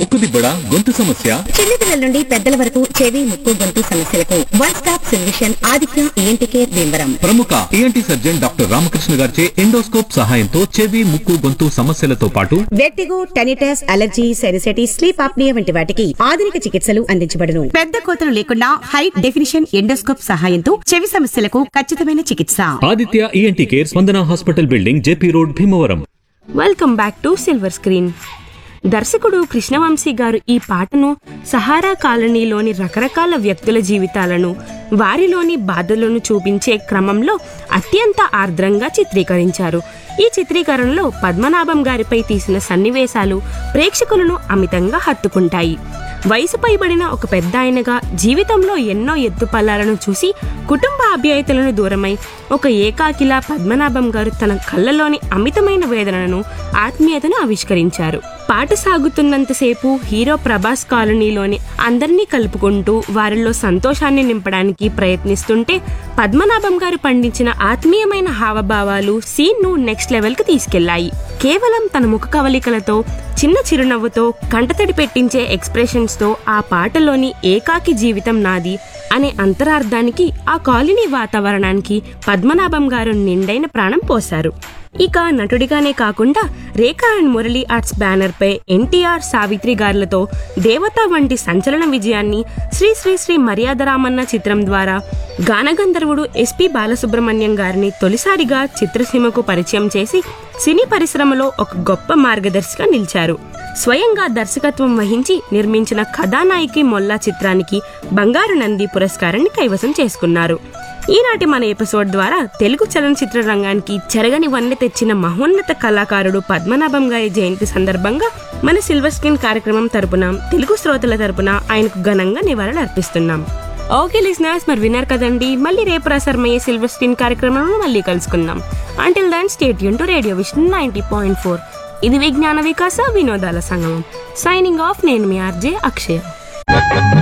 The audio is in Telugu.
ముక్కుదిబ్బడ గొంతు సమస్య చిన్నపిల్లల నుండి పెద్దల వరకు చెవి ముక్కు గొంతు సమస్యలకు one stop solution Aditya ENT care Bhimavaram ప్రముఖ ఈఎన్టీ సర్జన్ డాక్టర్ రామకృష్ణ గారిచే ఎండోస్కోప్ సహాయంతో చెవి ముక్కు గొంతు సమస్యలతో పాటు vertigo tinnitus allergy sinusitis sleep apnoea వంటి వాటికి ఆధునిక చికిత్సలు అందించబడును పెద్ద కోతలు లేకుండా హై డెఫినిషన్ ఎండోస్కోప్ సహాయంతో చెవి సమస్యలకు ఖచ్చితమైన చికిత్స Aditya ENT care Spandana hospital building JP road Bhimavaram welcome back to silver screen దర్శకుడు కృష్ణవంశీ గారు ఈ పాటను సహారా కాలనీలోని రకరకాల వ్యక్తుల జీవితాలను వారిలోని బాధలను చూపించే క్రమంలో అత్యంత ఆర్ద్రంగా చిత్రీకరించారు ఈ చిత్రీకరణలో పద్మనాభం గారిపై తీసిన సన్నివేశాలు ప్రేక్షకులను అమితంగా హత్తుకుంటాయి వయసు పైబడిన ఒక పెద్ద ఆయనగా జీవితంలో ఎన్నో ఎత్తుపల్లాలను చూసి కుటుంబ ఆప్యాయతలను దూరమై ఒక ఏకాకిలా పద్మనాభం గారు తన కళ్ళలోని అమితమైన వేదనను ఆత్మీయతను ఆవిష్కరించారు పాట సాగుతున్నంతసేపు హీరో ప్రభాస్ కాలనీలోని అందరినీ కలుపుకుంటూ వారిలో సంతోషాన్ని నింపడానికి ప్రయత్నిస్తుంటే పద్మనాభం గారు పండించిన ఆత్మీయమైన హావభావాలు సీన్ ను నెక్స్ట్ లెవెల్ కి తీసుకెళ్లాయి కేవలం తన ముఖ కవలికలతో చిన్న చిరునవ్వుతో కంటతడి పెట్టించే ఎక్స్ప్రెషన్స్ తో ఆ పాటలోని ఏకాకి జీవితం నాది అనే అంతరార్థానికి ఆ కాలనీ వాతావరణానికి పద్మనాభం గారు నిండైన ప్రాణం పోశారు ఇక నటుడిగానే కాకుండా Rekha and Murali arts banner పై ఎన్టీఆర్ సావిత్రి గారులతో దేవత వంటి సంచలన విజయాన్ని శ్రీ శ్రీ శ్రీ మర్యాదరామన్న చిత్రం ద్వారా గానగంధర్వుడు ఎస్పి బాలసుబ్రహ్మణ్యం గారిని తొలిసారిగా చిత్రసీమకు పరిచయం చేసి సినీ పరిశ్రమలో ఒక గొప్ప మార్గదర్శిగా నిలిచారు స్వయంగా దర్శకత్వం వహించి నిర్మించిన కథానాయికి మొల్లా చిత్రానికి బంగారు నంది పురస్కారాన్ని కైవసం చేసుకున్నారు ఈనాటి మన ఎపిసోడ్ ద్వారా తెలుగు చలనచిత్ర రంగానికి చెరగని వన్నె తెచ్చిన మహోన్నత కళాకారుడు పద్మనాభం గారి జయంతి సందర్భంగా మన సిల్వర్ స్క్రీన్ కార్యక్రమం తరపున తెలుగు శ్రోతల తరపున ఆయనకు ఘనంగా నివాళులు అర్పిస్తున్నాం ఓకే లిసినర్స్ మరి విన్నారు కదండి మళ్ళీ రేపు ప్రసారమయ్యే సిల్వర్ స్క్రీన్ కార్యక్రమంలో మళ్ళీ కలుసుకుందాం అంటిల్ దాన్ స్టేట్ యూన్ to radio vision ninety point four ఇది విజ్ఞాన వికాస వినోదాల సంగమం సైనింగ్ ఆఫ్ నేను మీ ఆర్జే అక్షయ